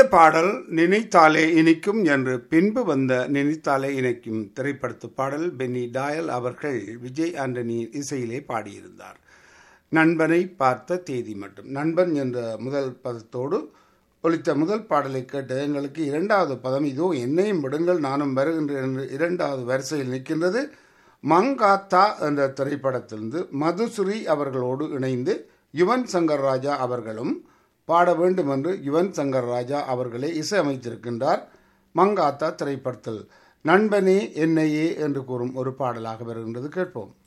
பாடல் நினைத்தாலே இனிக்கும் என்று பின்பு வந்த நினைத்தாலே இனிக்கும் திரைப்படத்து பாடல் பென்னி டாயல் அவர்கள் விஜய் ஆண்டனியின் இசையிலே பாடியிருந்தார் நண்பனை பார்த்த தேதி மட்டும் நண்பன் என்ற முதல் பதத்தோடு ஒலித்த முதல் பாடலை கேட்டு எங்களுக்கு இரண்டாவது பதம் இதோ என்னையும் விடுங்கள் நானும் வருகின்றேன் என்று இரண்டாவது வரிசையில் நிற்கின்றது மங்காத்தா என்ற திரைப்படத்திலிருந்து மதுசுரி அவர்களோடு இணைந்து யுவன் சங்கர் ராஜா அவர்களும் பாட வேண்டும் என்று யுவன் சங்கர் ராஜா அவர்களே இசையமைத்திருக்கின்றார் மங்காத்தா திரைப்படத்தில் நண்பனே என்னையே என்று கூறும் ஒரு பாடலாக வருகின்றது கேட்போம்